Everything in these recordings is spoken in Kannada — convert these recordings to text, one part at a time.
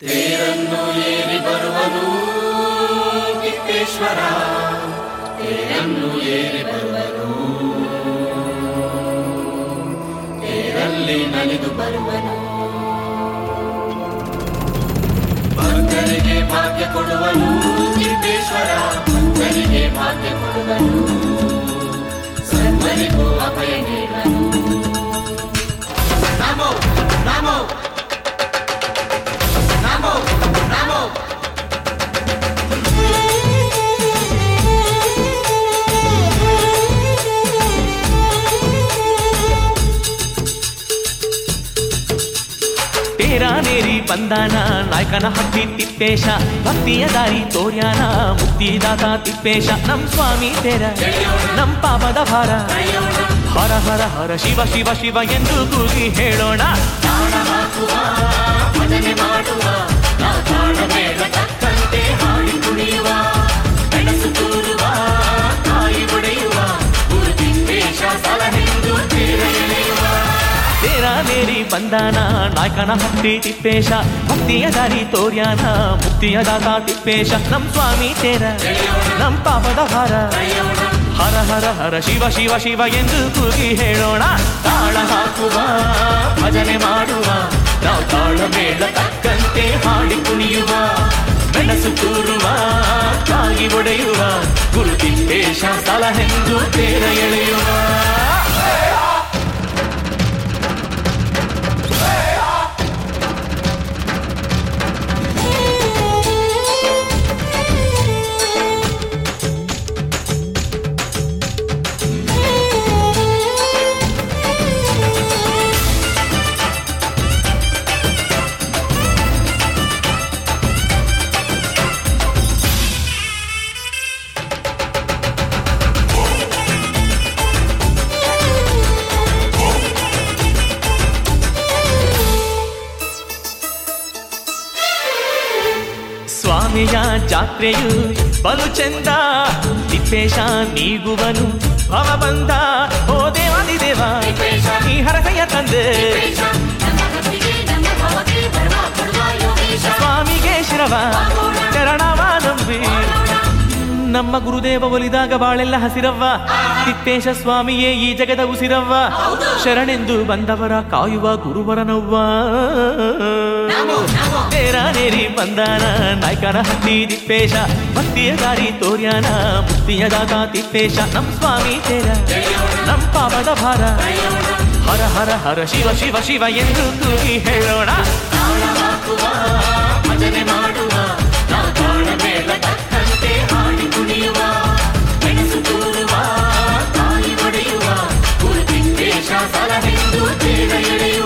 ತೇರನ್ನು ಏರಿ ಬರುವನು ಕಿತ್ತೇಶ್ವರ ತೇರನ್ನು ಏರಿ ಬರುವನು ತೇರಲ್ಲಿ ನಲಿದು ಬರುವನು ಭಕ್ತರಿಗೆ ಭಾಗ್ಯ ಕೊಡುವನು ಕಿತ್ತೇಶ್ವರ ಭಕ್ತರಿಗೆ ಭಾಗ್ಯ ಕೊಡುವನು ಸರ್ವರಿಗೂ ಅಭಯ ನೀಡುವನು ನಮೋ ನಮೋ ನಮೋ ನಮೋ ತೇರಾನೇರಿ ಬಂದಾನ ನಾಯಕನ ಹಬ್ಬಿ ತಿಪ್ಪೇಶ ಭಕ್ತಿಯ ದಾರಿ ತೋರ್ಯಾನ ಮುಕ್ತಿದಾತ ತಿಪ್ಪೇಶ ನಮ್ ಸ್ವಾಮಿ ತೇರ ನಮ್ ಪಾಪದ ಭಾರ ಹರ ಹರ ಹರ ಶಿವ ಶಿವ ಶಿವ ಎಂದು ಕೂಗಿ ಹೇಳೋಣ ತಾಳ ಹಾಕುವ ಭಜನೆ ಮಾಡುವ ನಾವು ತಾಳಮೇಳ ತಕ್ಕಂತೆ ಹಾಡಿ ಕುಣಿಯುವ ಬೆಳಸು ತೂರುವ ಕಾಯಿ ಒಡೆಯುವ ಗುರು ತಿಪ್ಪೇಶ ಸಲಹೆಂದು ತೀರ ಎಳೆಯುವ ತೇರಾನೇರಿ ಬಂದಾನ ನಾಯಕನ ಹಬ್ಬಿ ತಿಪ್ಪೇಶ ಭಕ್ತಿಯ ದಾರಿ ತೋರ್ಯಾನ ಮುಕ್ತಿಯ ದಾತ ತಿಪ್ಪೇಶ ನಮ್ ಸ್ವಾಮಿ ತೇರ ನಮ್ ಪಾಪದ ಭಾರ ಹರ ಹರ ಹರ ಶಿವ ಶಿವ ಶಿವ ಎಂದು ಕೂಗಿ ಹೇಳೋಣ ತಾಳ ಹಾಕುವ ಭಜನೆ ಮಾಡುವ ನಾವು ತಾಳ ಮೇಳ ತಕ್ಕಂತೆ ಹಾಡಿ ಕುಣಿಯುವ ಮೆಣಸು ತೂರುವ ಕಾಗಿ ಒಡೆಯುವ ಗುರು ತಿಪ್ಪೇಶ ಸಲಹೆಂದು ತೇರ ಎಳೆಯುವ ಸ್ವಾಮಿಯ ಜಾತ್ರೆಯು ಬಲು ಚಂದ ತಿಪ್ಪೇಶ ನೀಗುವನು ಭವ ಬಂದ ಓ ದೇವಾದಿ ದೇವ ನೀ ಹರಸಯ್ಯ ತಂದೆ ಸ್ವಾಮಿಗೆ ಶಿರವ ಚರಣವ ನಂಬಿ ನಮ್ಮ ಗುರುದೇವ ಒಲಿದಾಗ ಬಾಳೆಲ್ಲ ಹಸಿರವ್ವ ತಿಪ್ಪೇಶ ಸ್ವಾಮಿಯೇ ಈ ಜಗದ ಉಸಿರವ್ವ ಶರಣೆಂದು ಬಂದವರ ಕಾಯುವ ಗುರುವರನವ್ವ ತೇರಾನೇರಿ ಬಂದಾನ ನಾಯ್ಕನ ಹತ್ತಿ ತಿಪ್ಪೇಶ ಭಕ್ತಿಯ ದಾರಿ ತೋರ್ಯಾನ ಮುಕ್ತಿಯ ದಾತ ತಿಪ್ಪೇಶ ನಮ್ ಸ್ವಾಮಿ ತೇರ ನಮ್ ಪಾಪದ ಭಾರ ಹರ ಹರ ಹರ ಶಿವ ಶಿವ ಶಿವ ಎಂದು ಕೂಗಿ ಹೇಳೋಣ ಭಜನೆ ಮಾಡುವ ನಾವು ತಾಳಮೇಳ ತಕ್ಕಂತೆ ಹಾಡಿ ಕುಣಿಯುವ ಬೆಳಸು ತೂರುವ ಕಾಯಿ ಒಡೆಯುವ ಗುರು ತಿಪ್ಪೇಶ ಸಲಹೆಂದು ತೀರ ಎಳೆಯುವ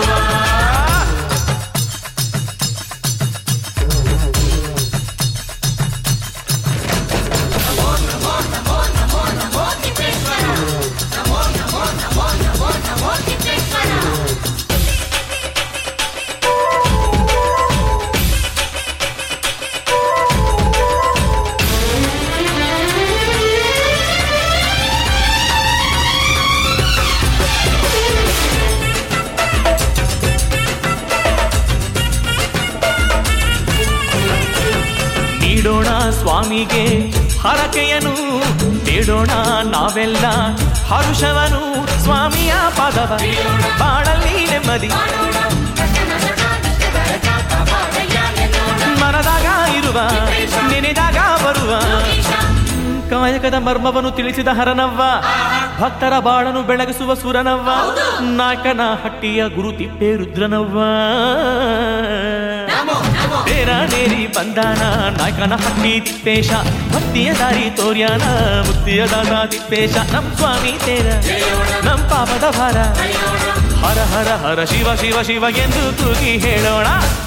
ನೀಡೋಣ ಸ್ವಾಮಿಗೆ ಹರಕೆಯನು ಬೇಡೋಣ ನಾವೆಲ್ಲ ಹರುಷವನು ಸ್ವಾಮಿಯ ಪದವ ಬಾಳಲ್ಲಿ ನೆಮ್ಮದಿ ಮನದಾಗ ಇರುವ ನೆನೆದಾಗ ಬರುವ ಕಾಯಕದ ಮರ್ಮವನ್ನು ತಿಳಿಸಿದ ಹರನವ್ವ ಭಕ್ತರ ಬಾಳನು ಬೆಳಗಿಸುವ ಸುರನವ್ವ ನಾಯಕನ ಹಟ್ಟಿಯ ಗುರು ತಿಪ್ಪೆ ರುದ್ರನವ್ವ ತೇರಾನೇರಿ ಬಂದಾನ ನಾಯಕನ ಹಟ್ಟಿ ತಿಪ್ಪೇಶ ಭಕ್ತಿಯ ದಾರಿ ತೋರ್ಯಾನ ಮುಕ್ತಿಯ ದಾದ ತಿಪ್ಪೇಶ ನಮ್ ಸ್ವಾಮಿ ತೇರ ನಮ್ ಪಾಪದ ಭಾರ ಹರ ಹರ ಹರ ಶಿವ ಶಿವ ಶಿವ ಎಂದು ಕೂಗಿ ಹೇಳೋಣ